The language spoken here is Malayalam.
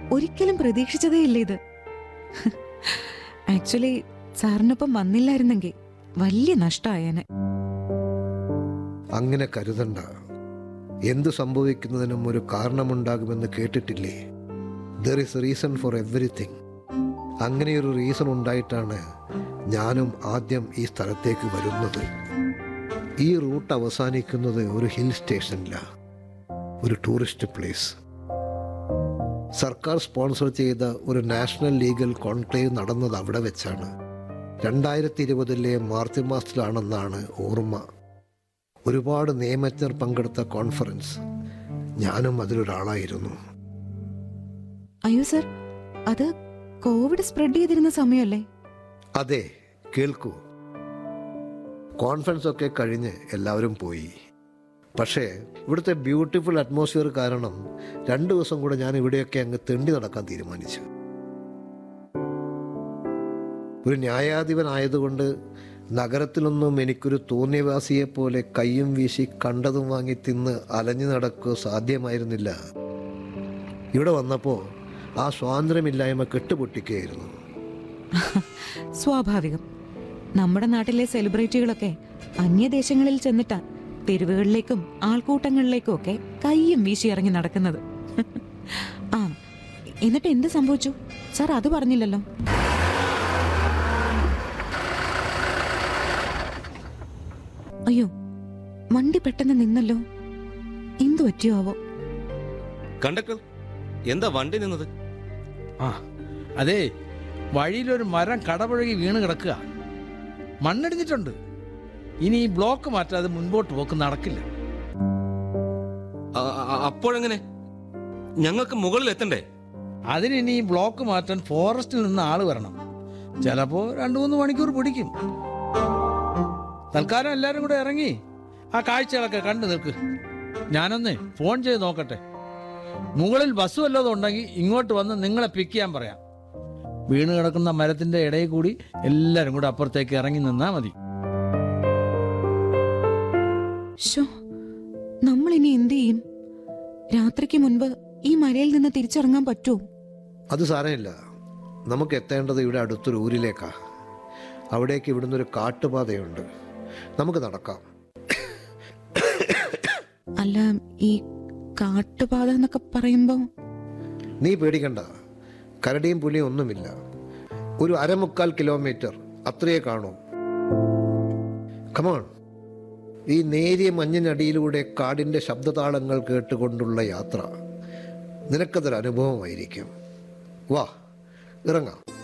ഒരിക്കലും പ്രതീക്ഷിച്ചതേ ഇല്ല ഇത് ആക്ച്വലി സാറിനൊപ്പം വന്നില്ലായിരുന്നെങ്കിൽ വലിയ നഷ്ടമായേനെ അങ്ങനെ കരുതണ്ട എന്തു സംഭവിക്കുന്നതിനും ഒരു കാരണമുണ്ടാകുമെന്ന് കേട്ടിട്ടില്ലേ there is reason for everything അങ്ങനെയൊരു റീസൺ ഉണ്ടായിട്ടാണ് ഞാനും ആദ്യം ഈ സ്ഥലത്തേക്ക് വരുന്നത് ഈ റൂട്ട് അവസാനിക്കുന്നത് ഒരു ഹിൽ സ്റ്റേഷനിലാണ് ഒരു ടൂറിസ്റ്റ് പ്ലേസ് സർക്കാർ സ്പോൺസർ ചെയ്ത ഒരു നാഷണൽ ലീഗൽ കോൺക്ലേവ് നടന്നത് അവിടെ വെച്ചാണ് രണ്ടായിരത്തി ഇരുപതിലെ മാർച്ച് മാസത്തിലാണെന്നാണ് ഓർമ്മ ഒരുപാട് നിയമജ്ഞർ പങ്കെടുത്ത കോൺഫറൻസ് ഞാനും അതിലൊരാളായിരുന്നു അയ്യോ സർ അത് കോവിഡ് സ്പ്രെഡ് ചെയ്തിരുന്ന സമയമല്ലേ അതെ കേൾക്കൂ കോൺഫറൻസ് ഒക്കെ കഴിഞ്ഞ് എല്ലാവരും പോയി പക്ഷേ ഇവിടുത്തെ ബ്യൂട്ടിഫുൾ അറ്റ്മോസ്ഫിയർ കാരണം രണ്ടു ദിവസം കൂടെ ഞാൻ ഇവിടെയൊക്കെ അങ്ങ് തെണ്ടി നടക്കാൻ തീരുമാനിച്ചു ഒരു ന്യായാധിപനായതുകൊണ്ട് നഗരത്തിലൊന്നും എനിക്കൊരു തോന്നിയവാസിയെ പോലെ കയ്യും വീശി കണ്ടതും വാങ്ങി തിന്ന് അലഞ്ഞു നടക്കുക സാധ്യമായിരുന്നില്ല ഇവിടെ വന്നപ്പോൾ ആ സ്വാതന്ത്ര്യമില്ലായ്മ കെട്ടുപൊട്ടിക്കുകയായിരുന്നു സ്വാഭാവികം നമ്മുടെ നാട്ടിലെ സെലിബ്രിറ്റികളൊക്കെ അന്യദേശങ്ങളിൽ ചെന്നിട്ടാ തെരുവുകളിലേക്കും ആൾക്കൂട്ടങ്ങളിലേക്കും ഒക്കെ കയ്യും വീശി ഇറങ്ങി നടക്കുന്നത് ആ എന്നിട്ട് എന്ത് സംഭവിച്ചു സാർ അത് പറഞ്ഞില്ലല്ലോ അയ്യോ വണ്ടി പെട്ടെന്ന് നിന്നല്ലോ എന്തു പറ്റിയോ ആവോ കണ്ടക്ടർ എന്താ വണ്ടി നിന്നത് ആ അതെ വഴിയിലൊരു മരം കടപുഴകി വീണ് കിടക്കുക മണ്ണിടിഞ്ഞിട്ടുണ്ട് ഇനി ഈ ബ്ലോക്ക് മാറ്റാതെ മുൻപോട്ട് പോക്ക് നടക്കില്ല അ- അ- അപ്പോഴെങ്ങനെ ഞങ്ങൾക്ക് മുകളിൽ എത്തണ്ടേ അതിന് ഇനി ഈ ബ്ലോക്ക് മാറ്റാൻ ഫോറസ്റ്റിൽ നിന്ന് ആള് വരണം ചിലപ്പോ രണ്ടു മൂന്ന് മണിക്കൂർ പിടിക്കും തൽക്കാലം എല്ലാരും കൂടെ ഇറങ്ങി ആ കാഴ്ചകളൊക്കെ കണ്ടു നിൽക്ക് ഞാനൊന്ന് ഫോൺ ചെയ്ത് നോക്കട്ടെ മുകളിൽ ബസ് വല്ലതും ഉണ്ടെങ്കിൽ ഇങ്ങോട്ട് വന്ന് നിങ്ങളെ പിക്ക് ചെയ്യാൻ പറയാം വീണ് കിടക്കുന്ന മരത്തിന്റെ ഇടയിൽ കൂടി എല്ലാരും കൂടെ അപ്പുറത്തേക്ക് ഇറങ്ങി നിന്നാ മതി ഷോ നമ്മൾ ഇനി എന്ത് ചെയ്യും രാത്രിക്ക് മുൻപ് ഈ മലയിൽ നിന്ന് തിരിച്ചിറങ്ങാൻ പറ്റുമോ അത് സാരമില്ല നമുക്ക് എത്തേണ്ടത് ഇവിടെ അടുത്തൊരു ഊരിലേക്കാ അവിടേക്ക് ഇവിടുന്ന് ഒരു കാട്ടുപാതയുണ്ട് നമുക്ക് നടക്കാം അല്ല ഈ കാട്ടുപാത എന്നൊക്കെ പറയുമ്പോ നീ പേടിക്കണ്ട കരടിയും പുലിയും ഒന്നുമില്ല ഒരു അരമുക്കാൽ കിലോമീറ്റർ അത്രയേ കാണൂ കമോൺ ഈ നേരിയ മഞ്ഞിനടിയിലൂടെ കാടിൻ്റെ ശബ്ദതാളങ്ങൾ കേട്ടുകൊണ്ടുള്ള യാത്ര നിനക്കതൊരു അനുഭവമായിരിക്കും വാ ഇറങ്ങാം